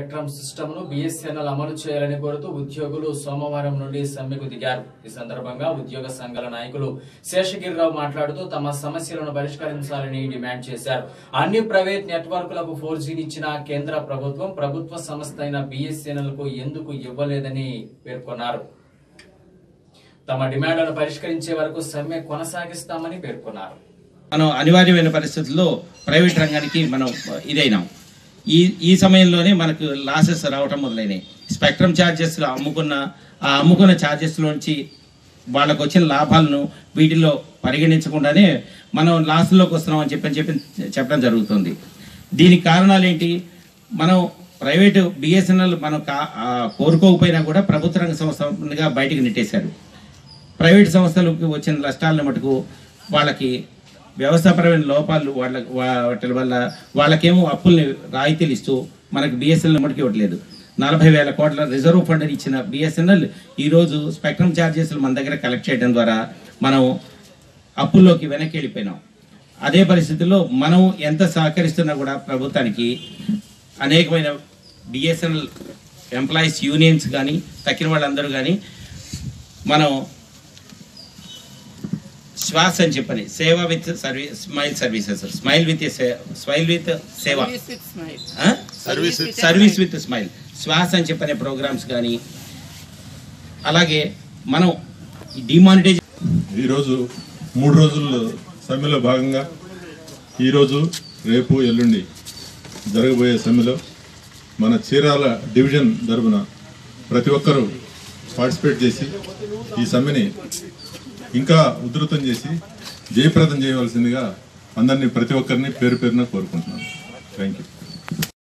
spectrum system ను BSNL అమలు చేయాలని కోరుతూ ఉద్యోగులు సోమవారం నుండి సమ్మెకు దిగారు ఈ సందర్భంగా ఉద్యోగ సంఘాల నాయకులు శేషగిరిరావు మాట్లాడుతూ తమ సమస్యలను పరిష్కరించాలని డిమాండ్ చేశారు అన్ని ప్రైవేట్ నెట్వర్క్లకు ఫోర్ ఇచ్చిన కేంద్ర ప్రభుత్వం ప్రభుత్వ సంస్థ అయిన బిఎస్ఎన్ఎల్ కు ఎందుకు ఇవ్వలేదని పేర్కొన్నారు తమ డిమాండ్లను పరిష్కరించే వరకు సమ్మె కొనసాగిస్తామని పేర్కొన్నారు మనం అనివార్యమైన పరిస్థితుల్లో ప్రైవేట్ రంగానికి మనం ఇదైనాం ఈ ఈ సమయంలోనే మనకు లాసెస్ రావటం మొదలైనాయి స్పెక్ట్రమ్ ఛార్జెస్ అమ్ముకున్న ఆ అమ్ముకున్న ఛార్జెస్లోంచి వాళ్ళకు వచ్చిన లాభాలను వీటిలో పరిగణించకుండానే మనం లాస్లోకి వస్తున్నాం అని చెప్పని చెప్పి చెప్పడం జరుగుతుంది దీనికి కారణాలు ఏంటి మనం ప్రైవేటు బిఎస్ఎన్ఎల్ మనం కా- ఆ, కోరుకోకపోయినా కూడా ప్రభుత్వ రంగ సంస్థగా బయటికి నెట్టేశారు ప్రైవేట్ సంస్థలకు వచ్చిన నష్టాలను మటుకు వాళ్ళకి వ్యవస్థాపరమైన లోపాలు వాళ్ళ వా- వాటి వల్ల వాళ్ళకేమో అప్పుల్ని రాయితీలు ఇస్తూ మనకు బిఎస్ఎన్ఎల్ మటుకు ఇవ్వట్లేదు నలభై వేల కోట్ల రిజర్వ్ ఫండ్ ఇచ్చిన బిఎస్ఎన్ఎల్ ఈరోజు స్పెక్ట్రమ్ ఛార్జెస్లు మన దగ్గర కలెక్ట్ చేయడం ద్వారా మనం అప్పుల్లోకి వెనక్కి వెళ్ళిపోయినాం అదే పరిస్థితుల్లో మనం ఎంత సహకరిస్తున్నా కూడా ప్రభుత్వానికి అనేకమైన బిఎస్ఎన్ఎల్ ఎంప్లాయీస్ యూనియన్స్ కానీ తక్కిన వాళ్ళందరూ కానీ మనం శ్వాస అని చెప్పని సేవ with service smile services smile with smile with సేవ సర్వీస్ సర్వీస్ విత్ స్మైల్ శ్వాస అని చెప్పనే ప్రోగ్రామ్స్ కానీ అలాగే మనం డిమానిటైజ్ ఈరోజు మూడు రోజుల్లో సమ్మెలో భాగంగా ఈరోజు రేపు ఎల్లుండి జరగబోయే సమ్మెలో మన చీరాల డివిజన్ తరపున ప్రతి ఒక్కరూ పార్టిసిపేట్ చేసి ఈ సమ్మెని ఇంకా ఉధృతం చేసి జయప్రదం చేయవలసిందిగా అందరినీ ప్రతి ఒక్కరిని పేరు పేరున కోరుకుంటున్నాను థ్యాంక్ యూ